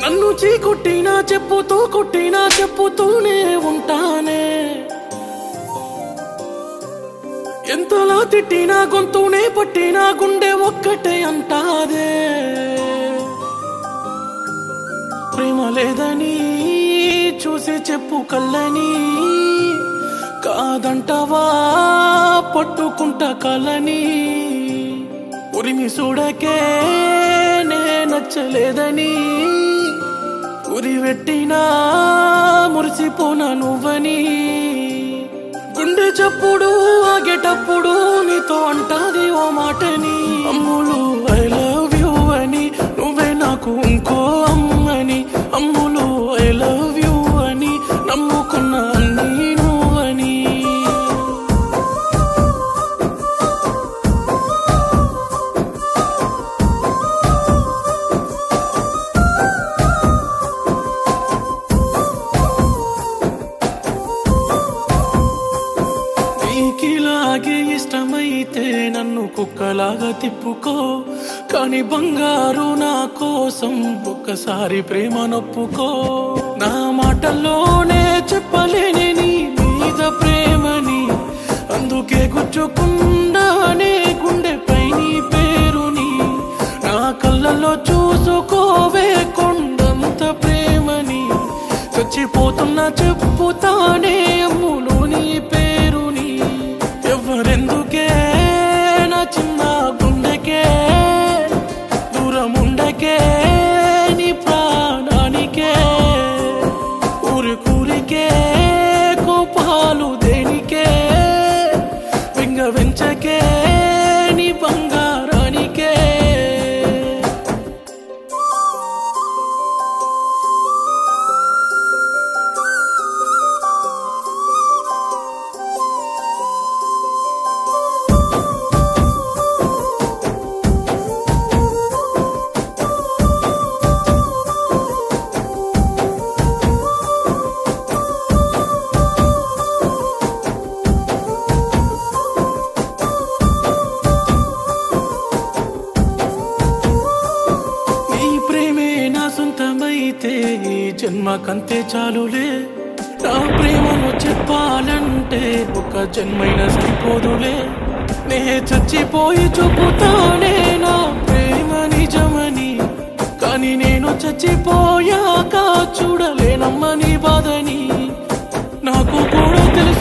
నన్ను చీకొట్టినా చెప్పుతూ కొట్టినా చెప్పుతూనే ఉంటానే ఎంతలా తిట్టినా గొంతునే పట్టినా గుండె ఒక్కటే అంటాదే ప్రేమ లేదని చూసి చెప్పు కళ్ళని కాదంటవా పట్టుకుంట కళ్ళని ఉరిమి చూడకే నే నచ్చలేదని ఉరి పెట్టినా మురిసిపోనా నువ్వని గుండె చప్పుడు ఆగేటప్పుడు నీతో అంటాది ఓ మాటని అమ్ములు ఐ లవ్ యూ అని నువ్వే నాకు ఇంకో అమ్మని అమ్ములు ఐ లవ్ యూ అని నమ్ముకున్న అన్నీ నువ్వని నీకిలాగే ఇష్టమైతే నన్ను కుక్కలాగా తిప్పుకో కాని బంగారు నా కోసం ఒక్కసారి ప్రేమ నొప్పుకో నా మాటల్లోనే చెప్పలేని నీ మీద ప్రేమని అందుకే గుచ్చుకుండానే గుండెపై నీ పేరుని నా కళ్ళల్లో చూసుకోవే కొండంత ప్రేమని చచ్చిపోతున్నా చెప్పుతానే అమ్ములు నీ పేరుని ఎవరెందుకే నా చిన్న గుండెకే దూరం ఉండకే నీ ప్రాణానికే ఊరి కూరికే కోపాలు దేనికే వింగ వెంచకే నీ బంగారానికే ఈ ప్రేమే నా సొంతమైతే ఈ జన్మకంతే చాలులే నా ప్రేమను చెప్పాలంటే ఒక జన్మైన సరిపోదులే నే చచ్చిపోయి చూపుతానే నా ప్రేమ నిజమని కానీ నేను చచ్చిపోయాక చూడలేనమ్మని బాధని నాకు కూడా తెలుసు